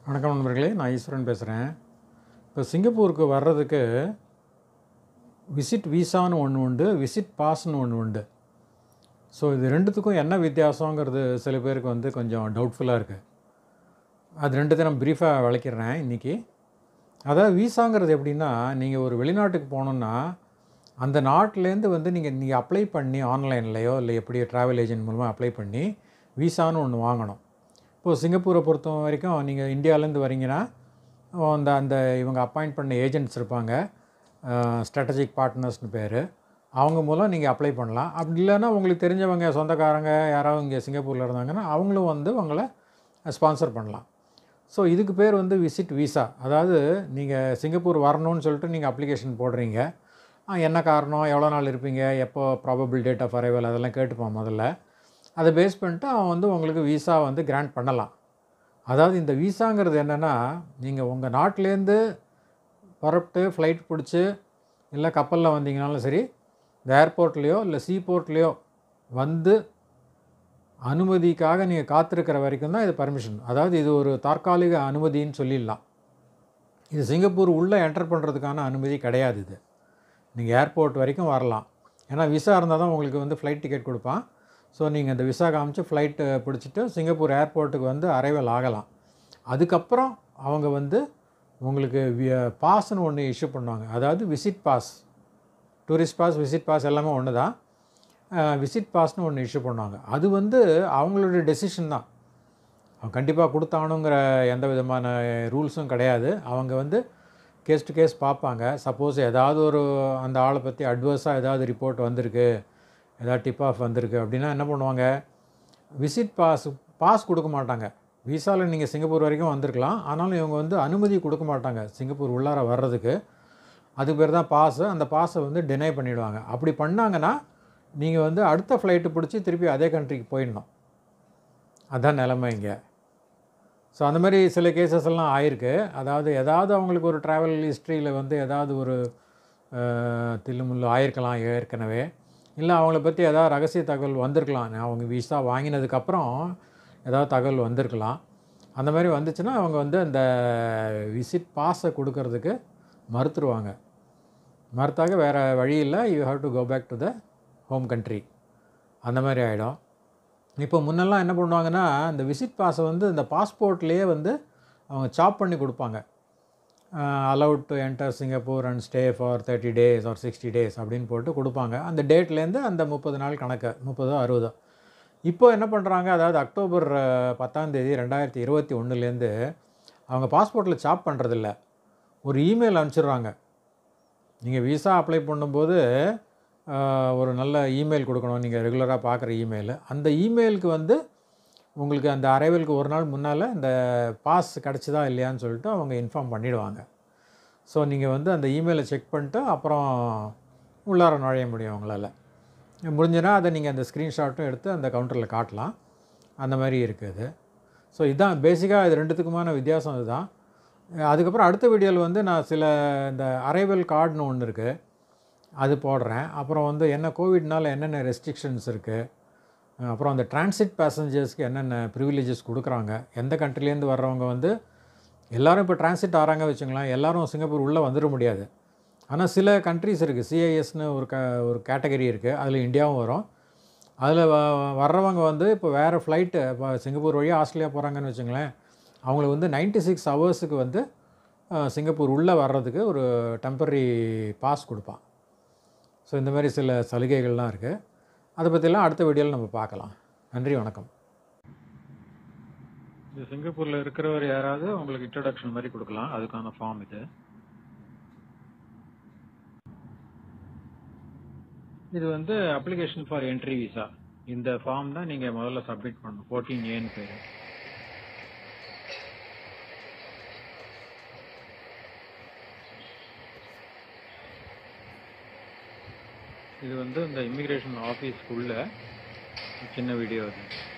வணக்கம் நண்பர்களே நான் ஈஸ்வரன் பேசுகிறேன் இப்போ சிங்கப்பூருக்கு வர்றதுக்கு விசிட் வீசான்னு ஒன்று உண்டு விசிட் பாஸ்னு ஒன்று உண்டு ஸோ இது ரெண்டுத்துக்கும் என்ன வித்தியாசங்கிறது சில பேருக்கு வந்து கொஞ்சம் டவுட்ஃபுல்லாக இருக்குது அது ரெண்டுத்தையும் நான் ப்ரீஃபாக விளக்கிடுறேன் இன்றைக்கி அதாவது வீசாங்கிறது எப்படின்னா நீங்கள் ஒரு வெளிநாட்டுக்கு போகணுன்னா அந்த நாட்டிலேருந்து வந்து நீங்கள் நீங்கள் அப்ளை பண்ணி ஆன்லைன்லேயோ இல்லை எப்படி ட்ராவல் ஏஜென்ட் மூலமாக அப்ளை பண்ணி வீசான்னு ஒன்று வாங்கணும் இப்போது சிங்கப்பூரை பொறுத்த வரைக்கும் நீங்கள் இந்தியாவிலேருந்து வரீங்கன்னா அந்த அந்த இவங்க அப்பாயிண்ட் பண்ண ஏஜென்ட்ஸ் இருப்பாங்க ஸ்ட்ராட்டஜிக் பார்ட்னர்ஸ்னு பேர் அவங்க மூலம் நீங்கள் அப்ளை பண்ணலாம் அப்படி இல்லைன்னா உங்களுக்கு தெரிஞ்சவங்க சொந்தக்காரங்க யாராவது இங்கே சிங்கப்பூரில் இருந்தாங்கன்னா அவங்களும் வந்து உங்களை ஸ்பான்சர் பண்ணலாம் ஸோ இதுக்கு பேர் வந்து விசிட் விசா அதாவது நீங்கள் சிங்கப்பூர் வரணும்னு சொல்லிட்டு நீங்கள் அப்ளிகேஷன் போடுறீங்க ஆ, என்ன காரணம் எவ்வளோ நாள் இருப்பீங்க எப்போ ப்ராபபிள் டேட் ஆஃப் அரைவல் அதெல்லாம் கேட்டுப்பான் முதல்ல அதை பேஸ் பண்ணிட்டு அவன் வந்து உங்களுக்கு விசா வந்து கிராண்ட் பண்ணலாம் அதாவது இந்த விசாங்கிறது என்னென்னா நீங்கள் உங்கள் நாட்டிலேருந்து புறப்பட்டு ஃப்ளைட் பிடிச்சி இல்லை கப்பலில் வந்தீங்கனாலும் சரி இந்த ஏர்போர்ட்லேயோ இல்லை சீ போர்ட்லேயோ வந்து அனுமதிக்காக நீங்கள் காத்திருக்கிற வரைக்கும் தான் இது பர்மிஷன் அதாவது இது ஒரு தற்காலிக அனுமதின்னு சொல்லிடலாம் இது சிங்கப்பூர் உள்ளே என்டர் பண்ணுறதுக்கான அனுமதி கிடையாது இது நீங்கள் ஏர்போர்ட் வரைக்கும் வரலாம் ஏன்னா விசா இருந்தால் தான் உங்களுக்கு வந்து ஃப்ளைட் டிக்கெட் கொடுப்பான் ஸோ நீங்கள் அந்த விசா காமிச்சு ஃப்ளைட்டு பிடிச்சிட்டு சிங்கப்பூர் ஏர்போர்ட்டுக்கு வந்து அரைவல் ஆகலாம் அதுக்கப்புறம் அவங்க வந்து உங்களுக்கு பாஸ்னு ஒன்று இஷ்யூ பண்ணுவாங்க அதாவது visit pass tourist pass visit pass எல்லாமே ஒன்று தான் விசிட் பாஸ்னு ஒன்று இஷ்யூ பண்ணுவாங்க அது வந்து அவங்களுடைய டெசிஷன் தான் அவங்க கண்டிப்பாக கொடுத்தானுங்கிற எந்த விதமான ரூல்ஸும் கிடையாது அவங்க வந்து கேஸ் டு கேஸ் பார்ப்பாங்க சப்போஸ் ஏதாவது ஒரு அந்த ஆளை பற்றி அட்வர்ஸாக ஏதாவது ரிப்போர்ட் வந்திருக்கு ஏதாவது டிப் ஆஃப் வந்திருக்கு அப்படின்னா என்ன பண்ணுவாங்க விசிட் பாஸ் பாஸ் கொடுக்க மாட்டாங்க விசாவில் நீங்கள் சிங்கப்பூர் வரைக்கும் வந்திருக்கலாம் ஆனாலும் இவங்க வந்து அனுமதி கொடுக்க மாட்டாங்க சிங்கப்பூர் உள்ளார வர்றதுக்கு அதுக்கு பேர் தான் பாஸு அந்த பாஸை வந்து டினை பண்ணிவிடுவாங்க அப்படி பண்ணாங்கன்னா நீங்கள் வந்து அடுத்த ஃப்ளைட்டு பிடிச்சி திருப்பி அதே கண்ட்ரிக்கு போயிடணும் அதான் நிலமை இங்கே ஸோ அந்த மாதிரி சில கேசஸ் எல்லாம் ஆயிருக்கு அதாவது ஏதாவது அவங்களுக்கு ஒரு ட்ராவல் ஹிஸ்ட்ரியில் வந்து ஏதாவது ஒரு அஹ், தில்லுமுள்ளு ஆயிருக்கலாம் ஏற்கனவே இல்லை அவங்கள பற்றி ஏதாவது ரகசிய தகவல் வந்திருக்கலாம் அவங்க விசா வாங்கினதுக்கப்புறம் ஏதாவது தகவல் வந்திருக்கலாம் அந்த மாதிரி வந்துச்சுன்னா அவங்க வந்து அந்த விசிட் பாஸை கொடுக்கறதுக்கு மறுத்துருவாங்க மறுத்தாக வேறு வழி இல்லை you have to go back to the home country அந்த மாதிரி ஆகிடும் இப்போ முன்னெல்லாம் என்ன பண்ணுவாங்கன்னா இந்த விசிட் பாஸை வந்து இந்த பாஸ்போர்ட்லேயே வந்து அவங்க சாப் பண்ணி கொடுப்பாங்க allowed to enter Singapore and stay for thirty days or sixty days அப்படின்னு போட்டு கொடுப்பாங்க அந்த டேட்லேருந்து அந்த முப்பது நாள் கணக்கு முப்பதோ அறுபதோ இப்போ என்ன பண்ணுறாங்க அதாவது அக்டோபர் அஹ், பத்தாம் தேதி ரெண்டாயிரத்தி இருபத்தி ஒன்றுலேருந்து அவங்க பாஸ்போர்ட்டில் சாப் பண்ணுறதில்ல ஒரு இமெயில் அனுப்பிச்சிடுறாங்க நீங்கள் விசா அப்ளை பண்ணும்போது ஆஹ், ஒரு நல்ல இமெயில் கொடுக்கணும் நீங்கள் ரெகுலராக பார்க்குற இமெயில் அந்த இமெயிலுக்கு வந்து உங்களுக்கு அந்த அரைவலுக்கு ஒரு நாள் முன்னால் இந்த பாஸ் கிடச்சிதா இல்லையான்னு சொல்லிட்டு அவங்க இன்ஃபார்ம் பண்ணிடுவாங்க ஸோ நீங்கள் வந்து அந்த இமெயிலை செக் பண்ணிட்டு அப்புறம் உள்ளார நுழைய முடியும் உங்களால் முடிஞ்சுன்னா அதை நீங்கள் அந்த ஸ்க்ரீன்ஷாட்டும் எடுத்து அந்த கவுண்டரில் காட்டலாம் அந்த மாதிரி இருக்குது ஸோ இதுதான் பேசிக்காக இது ரெண்டுத்துக்குமான வித்தியாசம் இதுதான் அதுக்கப்புறம் அடுத்த வீடியோவில் வந்து நான் சில இந்த அரைவல் கார்டுன்னு ஒன்று இருக்குது அது போடுறேன் அப்புறம் வந்து என்ன கோவிட்னால என்னென்ன ரெஸ்ட்ரிக்ஷன்ஸ் இருக்குது அப்புறம் அந்த டிரான்சிட் பேசஞ்சர்ஸ்க்கு என்னென்ன ப்ரிவிலேஜஸ் கொடுக்குறாங்க எந்த கண்ட்ரிலேருந்து வர்றவங்க வந்து எல்லாரும் இப்போ டிரான்சிட் ஆகிறாங்க வச்சுங்களேன் எல்லாரும் சிங்கப்பூர் உள்ளே வந்துட முடியாது ஆனால் சில கண்ட்ரிஸ் இருக்குது சிஐஎஸ்னு ஒரு க ஒரு கேட்டகரி இருக்குது அதில் இந்தியாவும் வரும் அதில் வ வர்றவங்க வந்து இப்போ வேறு ஃப்ளைட்டு இப்போ சிங்கப்பூர் வழியாக ஆஸ்திரேலியா போகிறாங்கன்னு வச்சுங்களேன் அவங்களுக்கு வந்து 96 சிக்ஸ் ஹவர்ஸுக்கு வந்து அஹ், சிங்கப்பூர் உள்ளே வர்றதுக்கு ஒரு டெம்பரரி பாஸ் கொடுப்பான் ஸோ இந்த மாதிரி சில சலுகைகள்லாம் இருக்குது அதை பற்றிலாம் அடுத்த வீடியோவில் நம்ம பார்க்கலாம் நன்றி வணக்கம் இது சிங்கப்பூரில் இருக்கிறவர் யாராவது உங்களுக்கு இன்ட்ரடக்ஷன் மாதிரி கொடுக்கலாம் அதுக்கான ஃபார்ம் இது இது வந்து அப்ளிகேஷன் ஃபார் என்ட்ரி விசா இந்த ஃபார்ம் தான் நீங்கள் முதல்ல சப்மிட் பண்ணணும் ஃபோர்டீன் ஏன்னு பேர் இது வந்து இந்த இமிக்ரேஷன் ஆஃபீஸ்க்குள்ள சின்ன வீடியோ இது